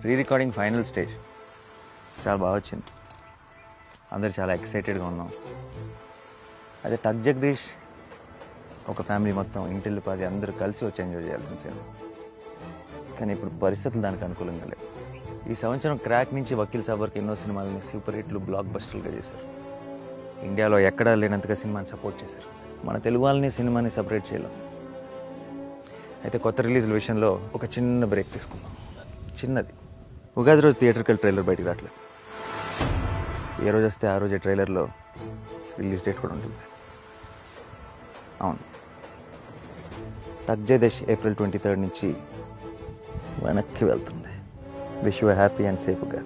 re recording final stage చాలా బాగా వచ్చింది అందరు చాలా ఎక్సైటెడ్గా ఉన్నాం అదే టక్ జగదీష్ ఒక ఫ్యామిలీ మొత్తం ఇంటిల్లి పది అందరూ కలిసి వచ్చి ఎంజాయ్ చేయాల్సిన సినిమా కానీ ఇప్పుడు పరిస్థితులు దానికి అనుకూలంగా లేవు ఈ సంవత్సరం క్రాక్ నుంచి వకీల్ సాబ్ వరకు ఎన్నో సినిమాలని సూపర్ హిట్లు బ్లాక్ బస్టర్లుగా చేశారు ఇండియాలో ఎక్కడా లేనంతగా సినిమాని సపోర్ట్ చేశారు మన తెలుగు వాళ్ళని సినిమాని సపరేట్ చేయలేం అయితే కొత్త రిలీజ్ల విషయంలో ఒక చిన్న బ్రేక్ తీసుకున్నాం చిన్నది ఉగాది రోజు థియేటర్కి వెళ్ళి ట్రైలర్ బయటికి రావట్లేదు ఏ రోజు వస్తే ఆ రోజే ట్రైలర్లో రిలీజ్ డేట్ కూడా ఉంటుంది అవును టగ్జయదశ్ ఏప్రిల్ ట్వంటీ థర్డ్ నుంచి వెనక్కి వెళ్తుంది విష్ యూ హ్యాపీ అండ్ సేఫ్గా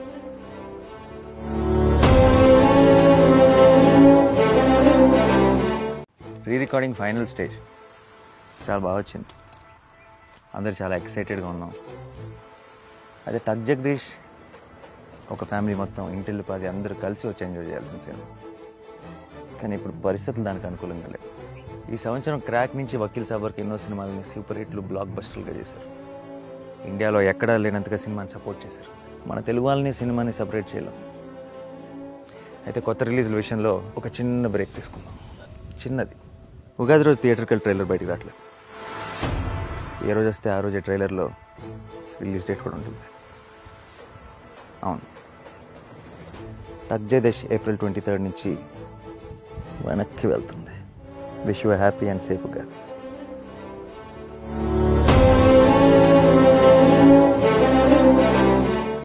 రీ రికార్డింగ్ ఫైనల్ స్టేజ్ చాలా బాగా వచ్చింది అందరు చాలా ఎక్సైటెడ్గా ఉన్నాం అదే టక్ జగదీష్ ఒక ఫ్యామిలీ మొత్తం ఇంటిల్లి పది అందరూ కలిసి వచ్చి ఎంజాయ్ చేయాల్సిన సినిమా కానీ ఇప్పుడు పరిస్థితులు దానికి అనుకూలంగా లేవు ఈ సంవత్సరం క్రాక్ నుంచి వకీల్ సాబ్ వరకు ఎన్నో సినిమాలని సూపర్ హిట్లు బ్లాక్ బస్టర్లుగా చేశారు ఇండియాలో ఎక్కడా లేనంతగా సినిమాని సపోర్ట్ చేశారు మన తెలుగు వాళ్ళని సినిమాని సపరేట్ చేయలేం అయితే కొత్త రిలీజ్ల విషయంలో ఒక చిన్న బ్రేక్ తీసుకున్నాం చిన్నది ఉగాది రోజు థియేటర్కి వెళ్ళి ట్రైలర్ బయటికి రావట్లేదు ఏ రోజు వస్తే ఆ రోజే ట్రైలర్లో రిలీజ్ డేట్ కూడా ఉంటుంది అవును టగ్జయదశ్ ఏప్రిల్ ట్వంటీ థర్డ్ నుంచి వెనక్కి వెళ్తుంది విష్ యూ హ్యాపీ అండ్ సేఫ్గా